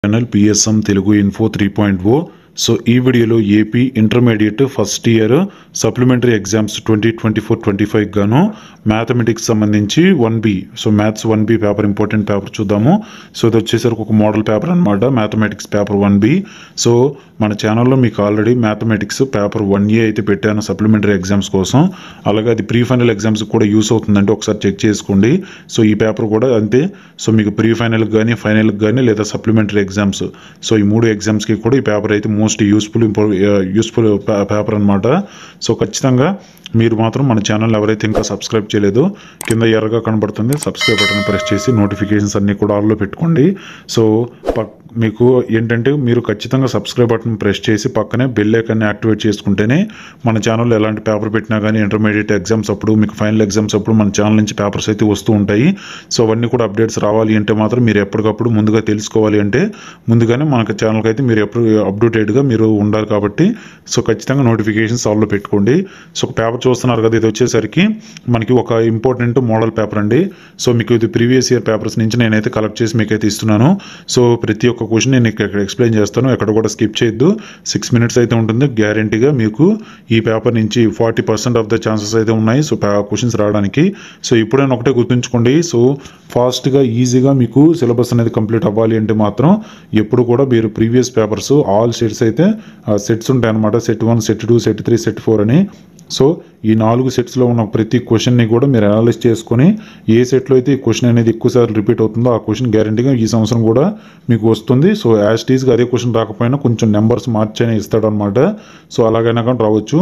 channel PSM Telugu info three point ఓ so ఈ వీడియోలో AP intermediate first year supplementary exams twenty twenty four twenty five గాను mathematics సంబంధించి one B so maths one B paper important paper చూద్దాము so ఇది వచ్చేసరికి ఒక model paper అనమాట mathematics paper one B so మన ఛానల్లో మీకు ఆల్రెడీ మ్యాథమెటిక్స్ పేపర్ వన్ ఏ అయితే పెట్టాను సప్లిమెంటరీ ఎగ్జామ్స్ కోసం అలాగే అది ప్రీ ఫైనల్ ఎగ్జామ్స్ కూడా యూస్ అవుతుందంటే ఒకసారి చెక్ చేసుకోండి సో ఈ పేపర్ కూడా అంతే సో మీకు ప్రీ ఫైనల్కి కానీ ఫైనల్కి కానీ లేదా సప్లిమెంటరీ ఎగ్జామ్స్ సో ఈ మూడు ఎగ్జామ్స్కి కూడా ఈ పేపర్ అయితే మోస్ట్ యూస్ఫుల్ ఇంపో యూస్ఫుల్ పేపర్ అనమాట సో ఖచ్చితంగా మీరు మాత్రం మన ఛానల్ ఎవరైతే ఇంకా సబ్స్క్రైబ్ చేయలేదో కింద ఎర్రగా కనబడుతుంది సబ్స్క్రైబ్ బటన్ ప్రెస్ చేసి నోటిఫికేషన్స్ అన్నీ కూడా ఆన్లో పెట్టుకోండి సో పక్ మీకు ఏంటంటే మీరు ఖచ్చితంగా సబ్స్క్రైబ్ బటన్ ప్రెస్ చేసి పక్కనే బెల్ ఐకాన్ని యాక్టివేట్ చేసుకుంటేనే మన ఛానల్లో ఎలాంటి పేపర్ పెట్టినా కానీ ఇంటర్మీడియట్ ఎగ్జామ్స్ అప్పుడు మీకు ఫైనల్ ఎగ్జామ్స్ అప్పుడు మన ఛానల్ నుంచి పేపర్స్ అయితే వస్తూ ఉంటాయి సో అవన్నీ కూడా అప్డేట్స్ రావాలి అంటే మాత్రం మీరు ఎప్పటికప్పుడు ముందుగా తెలుసుకోవాలి అంటే ముందుగానే మనకు ఛానల్కి అయితే మీరు ఎప్పుడు అప్డేటెడ్గా మీరు ఉండాలి కాబట్టి సో ఖచ్చితంగా నోటిఫికేషన్స్ ఆల్లో పెట్టుకోండి సో ఒక పేపర్ చూస్తున్నారు కదా ఇది వచ్చేసరికి మనకి ఒక ఇంపార్టెంట్ మోడల్ పేపర్ అండి సో మీకు ఇది ప్రీవియస్ ఇయర్ పేపర్స్ నుంచి నేనైతే కలెక్ట్ చేసి మీకు అయితే ఇస్తున్నాను సో ప్రతి ఒక్క క్వశ్చన్ నేను ఇక్కడ ఎక్స్ప్లెయిన్ చేస్తాను ఎక్కడ కూడా స్కిప్ చేయొద్దు సిక్స్ మినిట్స్ అయితే ఉంటుంది గ్యారంటీగా మీకు ఈ పేపర్ నుంచి forty percent of the chances అయితే ఉన్నాయి సో క్వశ్చన్స్ రావడానికి సో ఇప్పుడైనా ఒకటే గుర్తుంచుకోండి సో ఫాస్ట్గా ఈజీగా మీకు సిలబస్ అనేది కంప్లీట్ అవ్వాలి అంటే మాత్రం ఎప్పుడు కూడా మీరు ప్రీవియస్ పేపర్స్ ఆల్ సెట్స్ అయితే సెట్స్ ఉంటాయి అనమాట set one set two set three set four అని సో ఈ నాలుగు సెట్స్లో ఉన్న ప్రతి క్వశ్చన్ని కూడా మీరు అనలైజ్ చేసుకొని ఏ సెట్లో అయితే ఈ క్వశ్చన్ అనేది ఎక్కువసార్లు రిపీట్ అవుతుందో ఆ క్వశ్చన్ గ్యారంటీగా ఈ సంవత్సరం కూడా మీకు వస్తుంది సో యాజ్ టీజ్గా అదే క్వశ్చన్ రాకపోయినా కొంచెం నెంబర్స్ మార్చని ఇస్తాడనమాట సో అలాగైనా కానీ రావచ్చు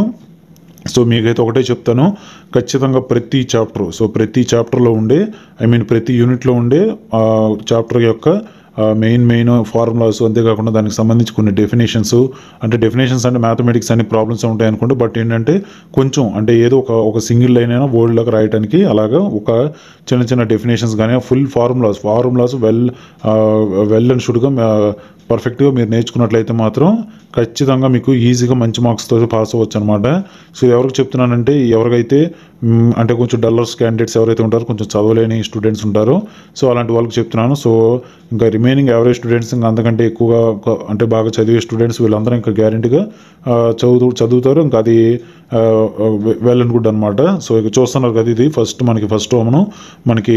సో మీకైతే ఒకటే చెప్తాను ఖచ్చితంగా ప్రతి చాప్టర్ సో ప్రతి చాప్టర్లో ఉండే ఐ మీన్ ప్రతి యూనిట్లో ఉండే చాప్టర్ యొక్క మెయిన్ మెయిన్ ఫార్ములాస్ అంతేకాకుండా దానికి సంబంధించి కొన్ని డెఫినేషన్స్ అంటే డెఫినేషన్స్ అంటే మ్యాథమెటిక్స్ అన్ని ప్రాబ్లమ్స్ ఉంటాయి అనుకోండి బట్ ఏంటంటే కొంచెం అంటే ఏదో ఒక ఒక సింగిల్ లైన్ అయినా వర్డ్లోకి రాయడానికి అలాగా ఒక చిన్న చిన్న డెఫినేషన్స్ కానీ full formulas formulas well well and షుడ్గా పర్ఫెక్ట్గా మీరు నేర్చుకున్నట్లయితే మాత్రం ఖచ్చితంగా మీకు ఈజీగా మంచి మార్క్స్తో పాస్ అవ్వచ్చు అనమాట సో ఎవరికి చెప్తున్నానంటే ఎవరికైతే మ్, అంటే కొంచెం డల్లర్స్ క్యాండిడేట్స్ ఎవరైతే ఉంటారో కొంచెం చదవలేని స్టూడెంట్స్ ఉంటారో సో అలాంటి వాళ్ళకి చెప్తున్నాను సో ఇంకా రిమైనింగ్ యావరేజ్ స్టూడెంట్స్ ఇంకా అంతకంటే ఎక్కువగా ఒక- అంటే బాగా చదివే స్టూడెంట్స్ వీళ్ళందరూ ఇంకా గ్యారంటీగా చదువు చదువుతారు ఇంకా అది వెల్ అండ్ గుడ్ అనమాట సో ఇక చూస్తున్నారు కదా ఇది ఫస్ట్ మనకి ఫస్ట్ హోమ్ను మనకి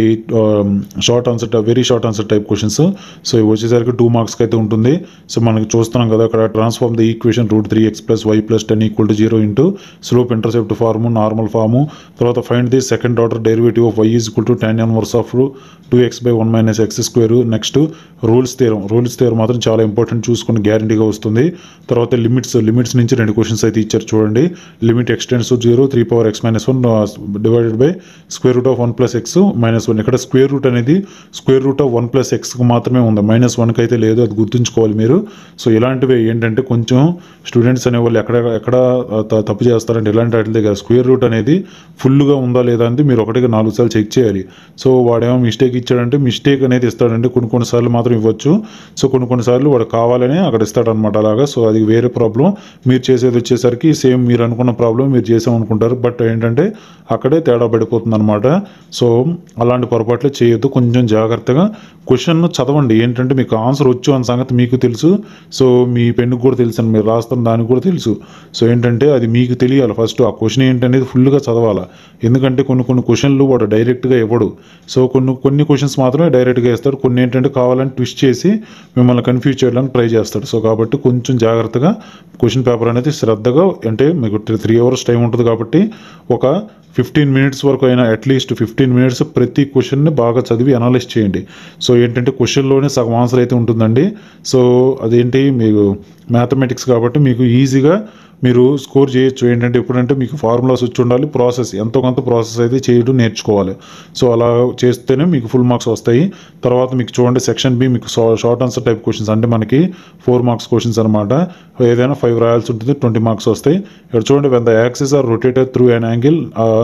short answer very short answer type questions so ఇవి వచ్చేసరికి టూ మార్క్స్కి అయితే ఉంటుంది సో మనకి చూస్తున్నాం కదా అక్కడ transform the equation root three x plus y plus ten equal to zero into slope intercept form normal form తర్వాత find the second order derivative of y is equal to tan inverse of two x by one minus x square next Rolle's theorem Rolle's theorem మాత్రం చాలా important చూసుకుని గ్యారంటీగా వస్తుంది తర్వాత limits limits నుంచి రెండు questions అయితే ఇచ్చారు చూడండి limit x tends zero three power x minus one divided by square root of one plus x minus one ఇక్కడ స్క్వేర్ రూట్ అనేది square root of one plus ఎక్స్కి మాత్రమే ఉంది మైనస్ వన్కి అయితే లేదు అది గుర్తుంచుకోవాలి మీరు సో ఇలాంటివి ఏంటంటే కొంచెం స్టూడెంట్స్ అనేవాళ్ళు ఎక్కడ ఎక్కడ త- తప్పు చేస్తారంటే ఇలాంటి వాటి దగ్గర స్క్వేర్ రూట్ అనేది ఫుల్గా ఉందా లేదా అనేది మీరు ఒకటికి నాలుగు సార్లు చెక్ చేయాలి సో వాడేమో మిస్టేక్ ఇచ్చాడంటే మిస్టేక్ అనేది ఇస్తాడంటే కొన్ని కొన్నిసార్లు మాత్రం ఇవ్వచ్చు సో కొన్ని కొన్నిసార్లు వాడు కావాలని అక్కడ ఇస్తాడనమాట అలాగా సో అది వేరే ప్రాబ్లం మీరు చేసేది వచ్చేసరికి సేమ్ మీరు అనుకున్న ప్రాబ్లం మీరు చేసాం అనుకుంటారు బట్ ఏంటంటే అక్కడే తేడా పడిపోతుంది అనమాట సో అలాంటి పొరపాట్లు చేయొద్దు కొంచెం జాగ్రత్తగా క్వశ్చన్ చదవండి ఏంటంటే మీకు ఆన్సర్ వచ్చు అన్న సంగతి మీకు తెలుసు సో మీ పెన్నుకు కూడా తెలుసు అని మీరు రాస్తున్న దానికి కూడా తెలుసు సో ఏంటంటే అది మీకు తెలియాలి ఫస్ట్ ఆ క్వశ్చన్ ఏంటనేది ఫుల్గా చదవాలి ఎందుకంటే కొన్ని కొన్ని క్వశ్చన్లు వాడు డైరెక్ట్గా ఇవ్వడు సో కొన్ని కొన్ని క్వశ్చన్స్ మాత్రమే డైరెక్ట్గా ఇస్తాడు కొన్ని ఏంటంటే కావాలని ట్విస్ట్ చేసి మిమ్మల్ని కన్ఫ్యూజ్ చేయడానికి ట్రై చేస్తాడు సో కాబట్టి కొంచెం జాగ్రత్తగా క్వశ్చన్ పేపర్ అనేది శ్రద్ధగా అంటే మీకు త్రీ అవర్స్ టైం ఉంటుంది కాబట్టి ఒక ఫిఫ్టీన్ మినిట్స్ వరకు అయినా అట్లీస్ట్ ఫిఫ్టీన్ మినిట్స్ ప్రతి క్వశ్చన్ని బాగా చదివి అనలైజ్ చేయండి సో ఏంటంటే క్వశ్చన్లోనే సగం ఆన్సర్ అయితే ఉంటుందండి సో అదేంటి మీకు మ్యాథమెటిక్స్ కాబట్టి మీకు ఈజీగా మీరు స్కోర్ చేయొచ్చు ఏంటంటే ఎప్పుడంటే మీకు ఫార్ములాస్ వచ్చి ఉండాలి ప్రాసెస్ ఎంతో కొంత ప్రాసెస్ అయితే చేయడం నేర్చుకోవాలి సో అలా చేస్తేనే మీకు ఫుల్ మార్క్స్ వస్తాయి తర్వాత మీకు చూడండి సెక్షన్ బి మీకు షార్ట్ ఆన్సర్ టైప్ క్వశ్చన్స్ అంటే మనకి ఫోర్ మార్క్స్ క్వశ్చన్స్ అనమాట ఏదైనా ఫైవ్ రాయాల్సి ఉంటుంది ట్వంటీ మార్క్స్ వస్తాయి ఇక్కడ చూడండి when the axes are rotated through an angle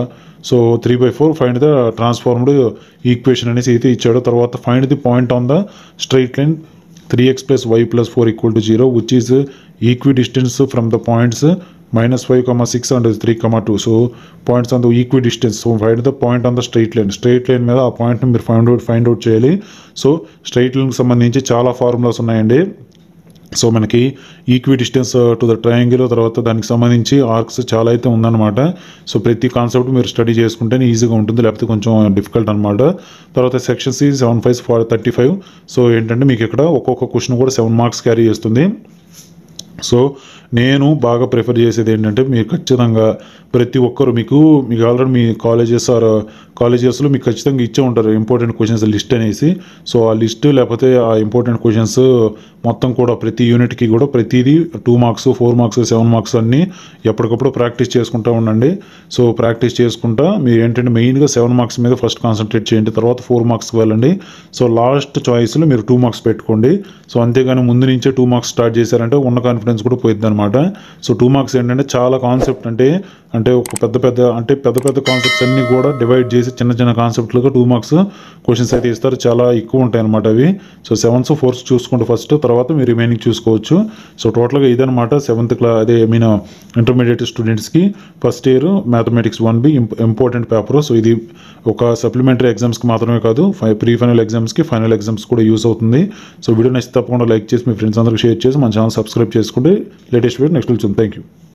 so three by four find the transformed equation అనేసి అయితే ఇచ్చాడు తర్వాత find the point on the straight line three x plus y plus four equal to zero which is equidistant from the points minus 5 comma 6 and 3 comma 2 so points on the equidistant so find the point on the straight line straight line మీద ఆ పాయింట్ని మీరు find out find out చేయాలి so straight లైన్కి సంబంధించి చాలా formulas ఉన్నాయండి so మనకి equidistant to the triangle తర్వాత దానికి సంబంధించి ఆర్క్స్ చాలా అయితే ఉందన్నమాట సో ప్రతి కాన్సెప్ట్ మీరు స్టడీ చేసుకుంటేనే ఈజీగా ఉంటుంది లేకపోతే కొంచెం డిఫికల్ట్ అనమాట తర్వాత సెక్షన్స్ ఈ seven five for thirty five so ఏంటంటే మీకు ఇక్కడ ఒక్కొక్క క్వశ్చన్ కూడా సెవెన్ మార్క్స్ క్యారీ చేస్తుంది సో నేను బాగా ప్రిఫర్ చేసేది ఏంటంటే మీరు ఖచ్చితంగా ప్రతి ఒక్కరు మీకు మీకు ఆల్రెడీ మీ కాలేజెస్ ఆర్ కాలేజెస్లో మీకు ఖచ్చితంగా ఇచ్చే ఉంటారు ఇంపార్టెంట్ క్వశ్చన్స్ లిస్ట్ అనేసి సో ఆ లిస్ట్ లేకపోతే ఆ ఇంపార్టెంట్ క్వశ్చన్స్ మొత్తం కూడా ప్రతి యూనిట్కి కూడా ప్రతిదీ two marks four marks seven marks అన్నీ ఎప్పటికప్పుడు ప్రాక్టీస్ చేసుకుంటూ ఉండండి సో ప్రాక్టీస్ చేసుకుంటా మీరు ఏంటంటే మెయిన్గా సెవెన్ మార్క్స్ మీద ఫస్ట్ కాన్సన్ట్రేట్ చేయండి తర్వాత ఫోర్ మార్క్స్కి వెళ్ళండి సో లాస్ట్ చాయిస్లో మీరు టూ మార్క్స్ పెట్టుకోండి సో అంతేగాని ముందు నుంచే టూ మార్క్స్ స్టార్ట్ చేశారంటే ఉన్న కాన్ఫిడెన్స్ కూడా పోయిద్ది అనమాట సో టూ మార్క్స్ ఏంటంటే చాలా కాన్సెప్ట్ అంటే అంటే ఒక పెద్ద పెద్ద అంటే పెద్ద పెద్ద కాన్సెప్ట్స్ అన్నీ కూడా డివైడ్ చేసి చిన్న చిన్న కాన్సెప్ట్లుగా టూ మార్క్స్ క్వశ్చన్స్ అయితే ఇస్తారు చాలా ఎక్కువ ఉంటాయి అనమాట అవి సో సెవెన్స్ ఫోర్స్ చూసుకోండి ఫస్ట్ తర్వాత మీరు రిమైనింగ్ చూసుకోవచ్చు సో టోటల్గా ఇదనమాట సెవెంత్ క్లా అదే ఐ మీన్ ఇంటర్మీడియట్ స్టూడెంట్స్కి first year mathematics one B important paper so ఇది ఒక సప్లిమెంటరీ ఎగ్జామ్స్కి మాత్రమే కాదు ఫై ప్రీ ఫైనల్ ఎగ్జామ్స్కి ఫైనల్ ఎగ్జామ్స్ కూడా యూస్ అవుతుంది సో వీడియో నచ్చితే తప్పకుండా లైక్ చేసి మీ ఫ్రెండ్స్ అందరికి షేర్ చేసి మన ఛానల్ సబ్స్క్రైబ్ చేసుకుంటే లేటెస్ట్ వీడియో నెక్స్ట్ చూద్దాం థ్యాంక్ యూ